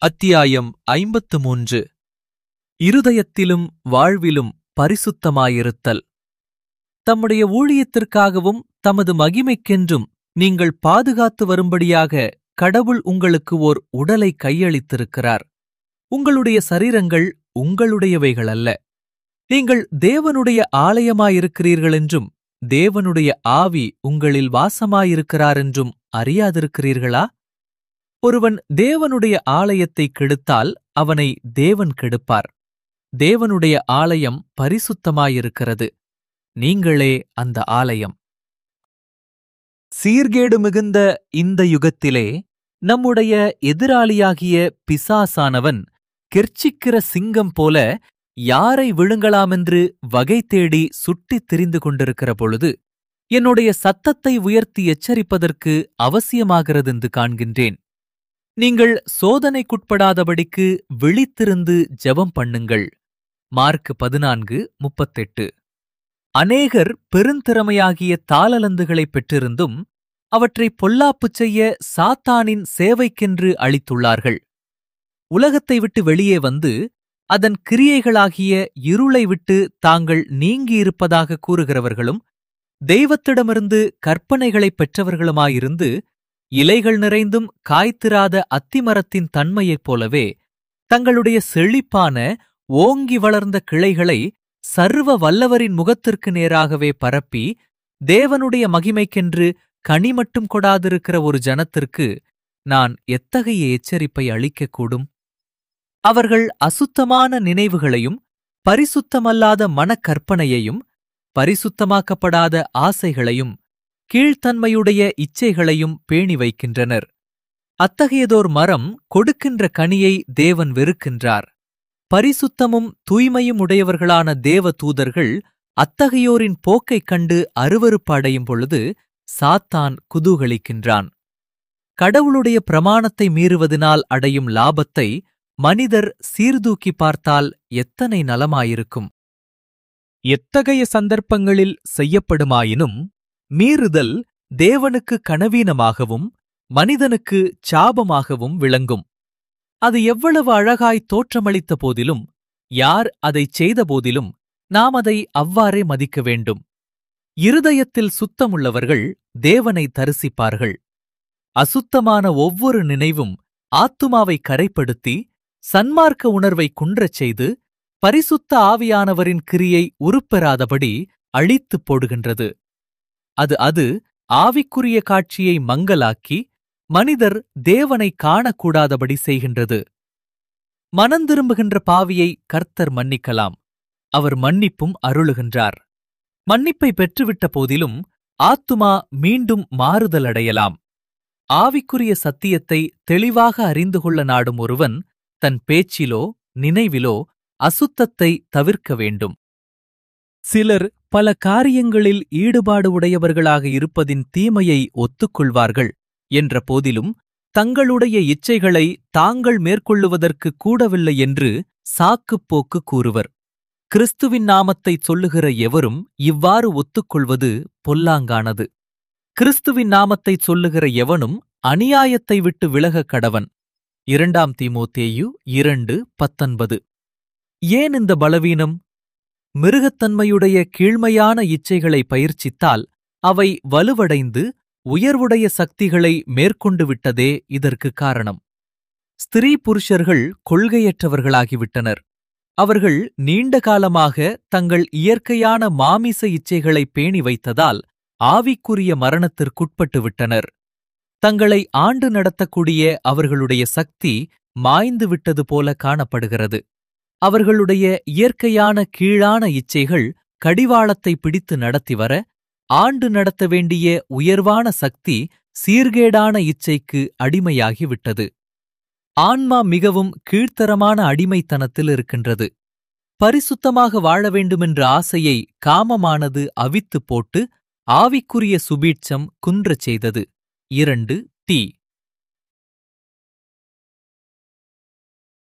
அத்தியாயம் ஐம்பத்து மூன்று இருதயத்திலும் வாழ்விலும் பரிசுத்தமாயிருத்தல் தம்முடைய ஊழியத்திற்காகவும் தமது மகிமைக்கென்றும் நீங்கள் பாதுகாத்து வரும்படியாக கடவுள் உங்களுக்கு ஓர் உடலை கையளித்திருக்கிறார் உங்களுடைய சரீரங்கள் உங்களுடையவைகள் அல்ல நீங்கள் தேவனுடைய ஆலயமாயிருக்கிறீர்களென்றும் தேவனுடைய ஆவி உங்களில் வாசமாயிருக்கிறாரென்றும் அறியாதிருக்கிறீர்களா ஒருவன் தேவனுடைய ஆலயத்தை கெடுத்தால் அவனை தேவன் கெடுப்பார் தேவனுடைய ஆலயம் பரிசுத்தமாயிருக்கிறது நீங்களே அந்த ஆலயம் சீர்கேடு மிகுந்த இந்த யுகத்திலே நம்முடைய எதிராளியாகிய பிசாசானவன் கெர்ச்சிக்கிற சிங்கம் போல யாரை விழுங்கலாமென்று வகை தேடி சுட்டித் திரிந்து கொண்டிருக்கிற பொழுது என்னுடைய சத்தத்தை உயர்த்தி எச்சரிப்பதற்கு அவசியமாகிறதென்று காண்கின்றேன் நீங்கள் சோதனைக்குட்படாதபடிக்கு விழித்திருந்து ஜெபம் பண்ணுங்கள் மார்க் பதினான்கு முப்பத்தெட்டு அநேகர் பெருந்திறமையாகிய தாளலந்துகளைப் பெற்றிருந்தும் அவற்றை பொல்லாப்புச் செய்ய சாத்தானின் சேவைக்கென்று அளித்துள்ளார்கள் உலகத்தை விட்டு வெளியே வந்து அதன் கிரியைகளாகிய இருளை விட்டு தாங்கள் நீங்கியிருப்பதாக கூறுகிறவர்களும் தெய்வத்திடமிருந்து கற்பனைகளைப் பெற்றவர்களுமாயிருந்து இலைகள் நிறைந்தும் காய்த்திராத அத்திமரத்தின் தன்மையைப் போலவே தங்களுடைய செழிப்பான ஓங்கி வளர்ந்த கிளைகளை சர்வ வல்லவரின் முகத்திற்கு நேராகவே பரப்பி தேவனுடைய மகிமைக்கென்று கனி மட்டும் கொடாதிருக்கிற ஒரு ஜனத்திற்கு நான் எத்தகைய எச்சரிப்பை அளிக்கக்கூடும் அவர்கள் அசுத்தமான நினைவுகளையும் பரிசுத்தமல்லாத மனக்கற்பனையையும் பரிசுத்தமாக்கப்படாத ஆசைகளையும் கீழ்த்தன்மையுடைய இச்சைகளையும் பேணி வைக்கின்றனர் அத்தகையதோர் மரம் கொடுக்கின்ற கனியை தேவன் வெறுக்கின்றார் பரிசுத்தமும் தூய்மையும் உடையவர்களான தேவ தூதர்கள் அத்தகையோரின் போக்கைக் கண்டு அருவருப்பு அடையும் பொழுது சாத்தான் குதூகலிக்கின்றான் கடவுளுடைய பிரமாணத்தை மீறுவதனால் அடையும் லாபத்தை மனிதர் சீர்தூக்கி பார்த்தால் எத்தனை நலமாயிருக்கும் எத்தகைய சந்தர்ப்பங்களில் செய்யப்படுமாயினும் மீறுதல் தேவனுக்கு கனவீனமாகவும் மனிதனுக்கு சாபமாகவும் விளங்கும் அது எவ்வளவு அழகாய் தோற்றமளித்த போதிலும் யார் அதைச் செய்த போதிலும் நாம் அதை அவ்வாறே மதிக்க வேண்டும் இருதயத்தில் சுத்தமுள்ளவர்கள் தேவனை தரிசிப்பார்கள் அசுத்தமான ஒவ்வொரு நினைவும் ஆத்துமாவை கரைப்படுத்தி சன்மார்க்க உணர்வை குன்றச் செய்து பரிசுத்த ஆவியானவரின் கிரியை உருப்பெறாதபடி அழித்துப் போடுகின்றது அது அது ஆவிக்குரிய காட்சியை மங்கலாக்கி மனிதர் தேவனை காணக்கூடாதபடி செய்கின்றது மனந்திரும்புகின்ற பாவியை கர்த்தர் மன்னிக்கலாம் அவர் மன்னிப்பும் அருளுகின்றார் மன்னிப்பை பெற்றுவிட்ட போதிலும் ஆத்துமா மீண்டும் மாறுதலடையலாம் ஆவிக்குரிய சத்தியத்தை தெளிவாக அறிந்து கொள்ள நாடும் ஒருவன் தன் பேச்சிலோ நினைவிலோ அசுத்தத்தை தவிர்க்க வேண்டும் சிலர் பல காரியங்களில் ஈடுபாடு உடையவர்களாக இருப்பதின் தீமையை ஒத்துக்கொள்வார்கள் என்ற போதிலும் தங்களுடைய இச்சைகளை தாங்கள் மேற்கொள்ளுவதற்கு கூடவில்லை என்று சாக்குப்போக்கு கூறுவர் கிறிஸ்துவின் நாமத்தைச் சொல்லுகிற எவரும் இவ்வாறு ஒத்துக்கொள்வது பொல்லாங்கானது கிறிஸ்துவின் நாமத்தைச் சொல்லுகிற எவனும் அநியாயத்தை விட்டு விலகக் கடவன் இரண்டாம் தீமோத்தேயு இரண்டு பத்தொன்பது ஏன் இந்த பலவீனம் மிருகத்தன்மையுடைய கீழ்மையான இச்சைகளை பயிற்சித்தால் அவை வலுவடைந்து உயர்வுடைய சக்திகளை மேற்கொண்டு விட்டதே இதற்கு காரணம் ஸ்திரீ புருஷர்கள் கொள்கையற்றவர்களாகிவிட்டனர் அவர்கள் நீண்ட காலமாக தங்கள் இயற்கையான மாமிச இச்சைகளை பேணி வைத்ததால் ஆவிக்குரிய மரணத்திற்குட்பட்டு விட்டனர் தங்களை ஆண்டு நடத்தக்கூடிய அவர்களுடைய சக்தி மாய்ந்து விட்டது போல காணப்படுகிறது அவர்களுடைய இயற்கையான கீழான இச்சைகள் கடிவாளத்தை பிடித்து நடத்தி வர ஆண்டு நடத்த வேண்டிய உயர்வான சக்தி சீர்கேடான இச்சைக்கு அடிமையாகிவிட்டது ஆன்மா மிகவும் கீழ்த்தரமான அடிமைத்தனத்தில் இருக்கின்றது பரிசுத்தமாக வாழ வேண்டுமென்ற ஆசையை காமமானது அவித்துப் போட்டு ஆவிக்குரிய சுபீட்சம் குன்றச் செய்தது இரண்டு டி